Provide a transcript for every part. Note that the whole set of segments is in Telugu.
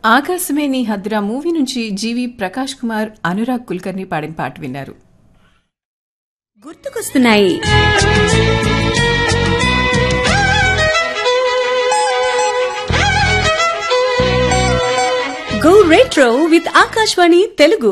ఆకాశమే నీ హద్రా మూవీ నుంచి జీవి ప్రకాష్ కుమార్ అనురాగ్ కుల్కర్ని పాడిన పాట విన్నారు గుర్తుకొస్తున్నాయి go retro with Akashvani Telugu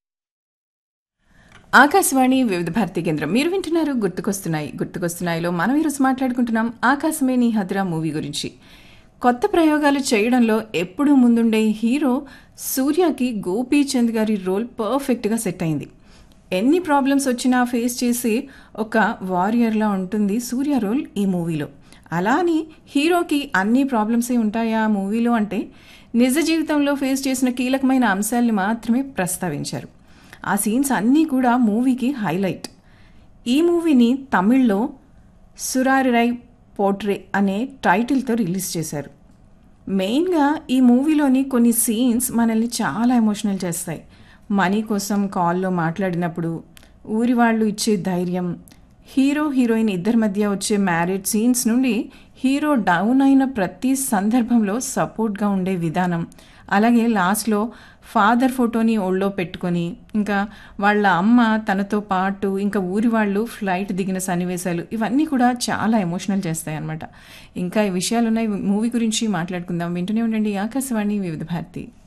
Akashvani Vividh Bharati కేంద్రం మీరు వింటున్నారు గుర్తుకొస్తున్నాయి గుర్తుకొస్తున్నాయిలో మనం ఈరోజు మాట్లాడుకుంటున్నాం ఆకాశమే నీ హద్రా మూవీ గురించి కొత్త ప్రయోగాలు చేయడంలో ఎప్పుడూ ముందుండే హీరో సూర్యకి గోపీచంద్ గారి రోల్ పర్ఫెక్ట్గా సెట్ అయింది ఎన్ని ప్రాబ్లమ్స్ వచ్చినా ఫేస్ చేసి ఒక వారియర్లా ఉంటుంది సూర్య రోల్ ఈ మూవీలో అలా అని హీరోకి అన్ని ప్రాబ్లమ్సే ఉంటాయా ఆ మూవీలో అంటే నిజ జీవితంలో ఫేస్ చేసిన కీలకమైన అంశాల్ని మాత్రమే ప్రస్తావించారు ఆ సీన్స్ అన్నీ కూడా మూవీకి హైలైట్ ఈ మూవీని తమిళ్లో సురారిరై పోట్రే అనే టైటిల్తో రిలీజ్ చేశారు మెయిన్గా ఈ మూవీలోని కొన్ని సీన్స్ మనల్ని చాలా ఎమోషనల్ చేస్తాయి మనీ కోసం కాల్లో మాట్లాడినప్పుడు ఊరి వాళ్ళు ఇచ్చే ధైర్యం హీరో హీరోయిన్ ఇద్దరి మధ్య వచ్చే మ్యారేజ్ సీన్స్ నుండి హీరో డౌన్ అయిన ప్రతి సందర్భంలో సపోర్ట్గా ఉండే విధానం అలాగే లాస్ట్లో ఫాదర్ ఫోటోని ఒళ్ళో పెట్టుకొని ఇంకా వాళ్ళ అమ్మ తనతో పాటు ఇంకా ఊరి వాళ్ళు ఫ్లైట్ దిగిన సన్నివేశాలు ఇవన్నీ కూడా చాలా ఎమోషనల్ చేస్తాయి అనమాట ఇంకా ఈ విషయాలు ఉన్నాయి మూవీ గురించి మాట్లాడుకుందాం వింటూనే ఉండండి ఆకాశవాణి వివిధ భారతి